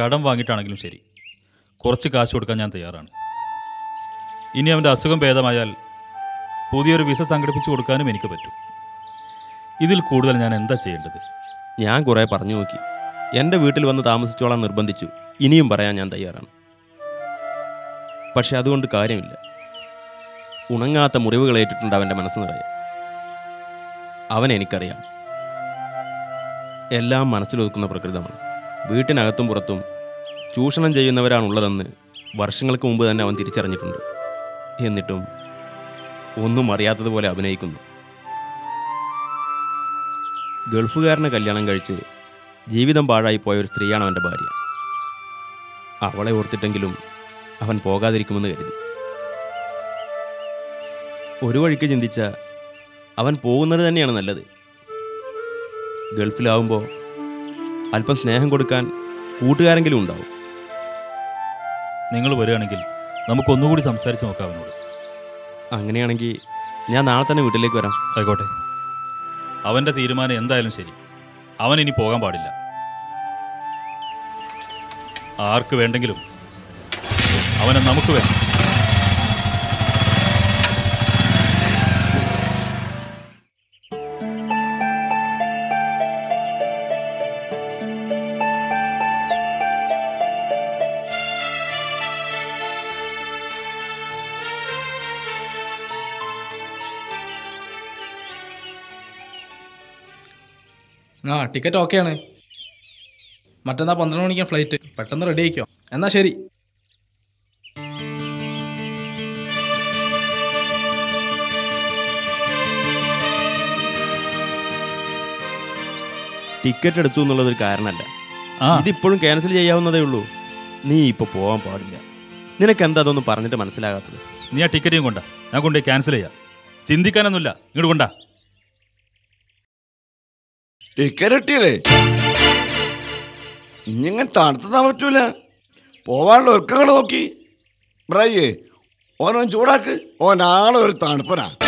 കടം വാങ്ങിയിട്ടാണെങ്കിലും ശരി കുറച്ച് കാശ് കൊടുക്കാൻ ഞാൻ തയ്യാറാണ് ഇനി അവൻ്റെ അസുഖം ഭേദമായാൽ പുതിയൊരു വിസ സംഘടിപ്പിച്ച് കൊടുക്കാനും എനിക്ക് പറ്റും ഇതിൽ കൂടുതൽ ഞാൻ എന്താ ചെയ്യേണ്ടത് ഞാൻ കുറേ പറഞ്ഞു നോക്കി എൻ്റെ വീട്ടിൽ വന്ന് താമസിച്ചോളാൻ നിർബന്ധിച്ചു ഇനിയും പറയാൻ ഞാൻ തയ്യാറാണ് പക്ഷെ അതുകൊണ്ട് കാര്യമില്ല ഉണങ്ങാത്ത മുറിവുകൾ ഏറ്റിട്ടുണ്ട് അവൻ്റെ മനസ്സ് നിറയെ അവൻ എനിക്കറിയാം എല്ലാം മനസ്സിലൊതുക്കുന്ന പ്രകൃതമാണ് വീട്ടിനകത്തും പുറത്തും ചൂഷണം ചെയ്യുന്നവരാണുള്ളതെന്ന് വർഷങ്ങൾക്ക് മുമ്പ് തന്നെ അവൻ തിരിച്ചറിഞ്ഞിട്ടുണ്ട് എന്നിട്ടും ഒന്നും അറിയാത്തതുപോലെ അഭിനയിക്കുന്നു ഗൾഫുകാരനെ കല്യാണം കഴിച്ച് ജീവിതം പാഴായി പോയ ഒരു സ്ത്രീയാണ് അവൻ്റെ ഭാര്യ അവളെ ഓർത്തിട്ടെങ്കിലും അവൻ പോകാതിരിക്കുമെന്ന് കരുതി ഒരു വഴിക്ക് ചിന്തിച്ച അവൻ പോകുന്നത് തന്നെയാണ് നല്ലത് ഗൾഫിലാവുമ്പോൾ അല്പം സ്നേഹം കൊടുക്കാൻ കൂട്ടുകാരെങ്കിലും ഉണ്ടാവും നിങ്ങൾ വരികയാണെങ്കിൽ നമുക്കൊന്നുകൂടി സംസാരിച്ച് നോക്കാം അവനോട് അങ്ങനെയാണെങ്കിൽ ഞാൻ നാളെ തന്നെ വീട്ടിലേക്ക് വരാം ആയിക്കോട്ടെ അവൻ്റെ തീരുമാനം എന്തായാലും ശരി അവൻ ഇനി പോകാൻ പാടില്ല ആർക്ക് വേണ്ടെങ്കിലും അവനെ നമുക്ക് വേണം ആ ടിക്കറ്റ് ഓക്കെയാണ് മറ്റന്നാ പന്ത്രണ്ട് മണിക്കാണ് ഫ്ലൈറ്റ് പെട്ടെന്ന് റെഡി ആയിക്കോ എന്നാ ശരി ടിക്കറ്റ് എടുത്തു എന്നുള്ളതൊരു കാരണമല്ല ആ ഇതിപ്പോഴും ക്യാൻസൽ ചെയ്യാവുന്നതേ ഉള്ളൂ നീ ഇപ്പോൾ പോകാൻ പാടില്ല നിനക്ക് എന്താ അതൊന്നും പറഞ്ഞിട്ട് മനസ്സിലാകാത്തത് നീ ആ ടിക്കറ്റും കൊണ്ടാ ഞാൻ കൊണ്ടുപോയി ക്യാൻസൽ ചെയ്യാം ചിന്തിക്കാനൊന്നുമില്ല ഇങ്ങോട്ട് കൊണ്ടാ ടിക്കറ്റ് കിട്ടിയില്ലേ ഇനിങ്ങനെ തണുത്താൻ പറ്റൂല പോവാനുള്ള ഒരുക്കങ്ങൾ നോക്കി ബ്രയ്യേ ഓനോൻ ചൂടാക്ക് ഓൻ ആളെ ഒരു തണുപ്പനാ